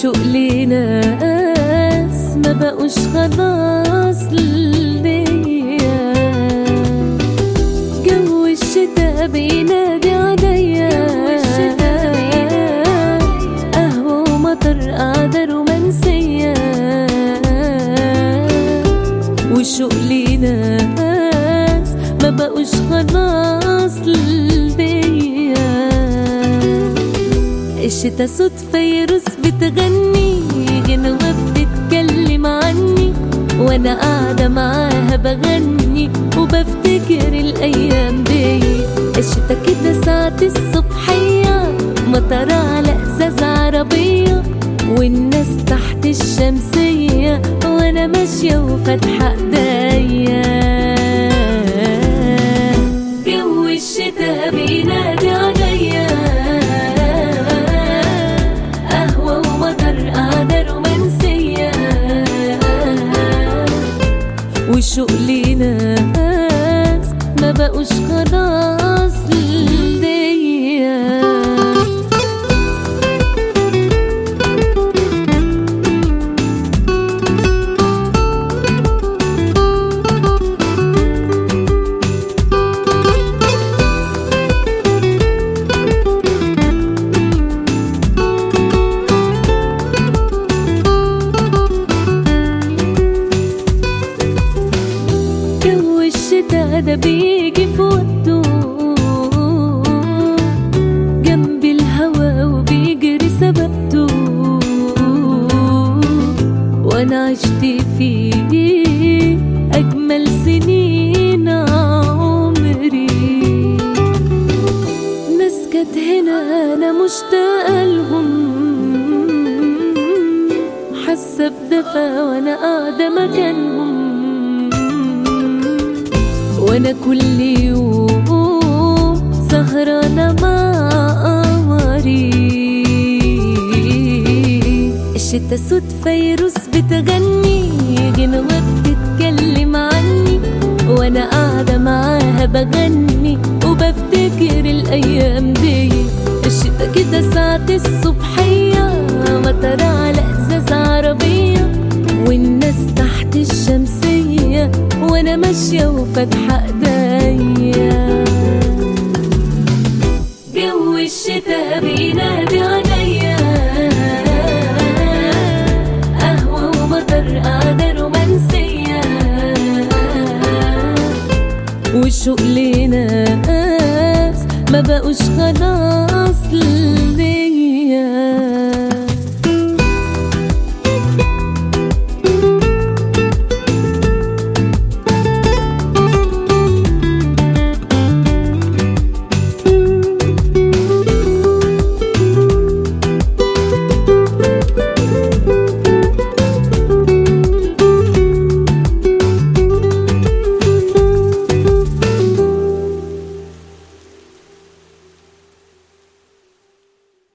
وشوق لناس ما بقوش خلاص ليا جو الشتا بينادي عليا قهوة ومطر قعدة رومانسية وشوق لناس ما بقوش خلاص ليا الشتا صوت فيروس بتغني غنوة بتتكلم عني وانا قاعدة معاها بغني وبفتكر الايام دي الشتا كده ساعة الصبحية مطر على ازاز عربية والناس تحت الشمسية وانا ماشية وفاتحة ايديا جو الشتا بينادي عليا قهوة ومطر قعدة رومانسية وشوق لناس ما بقوش خلاص ليا جو الشتا ده بيجي في وقته جنب الهوا وبيجري سبقته وانا عشت فيه اجمل سنين عمري ناس كانت هنا انا مشتاقه لهم حاسه بدفى وانا قاعده مكانهم وانا كل يوم سهرانة مع قمري الشتا صوت فيروس بتغني غنوة بتتكلم عني وانا قاعدة معاها بغني وبفتكر الايام دي الشتا كده ساعة الصبحية مطر على ازاز عربية والناس تحت الشمسية وانا ماشية وفاتحة ايديا جو الشتا بينادي عليا قهوة ومطر قعدة رومانسية وشوق لناس ما بقوش خلاص ليا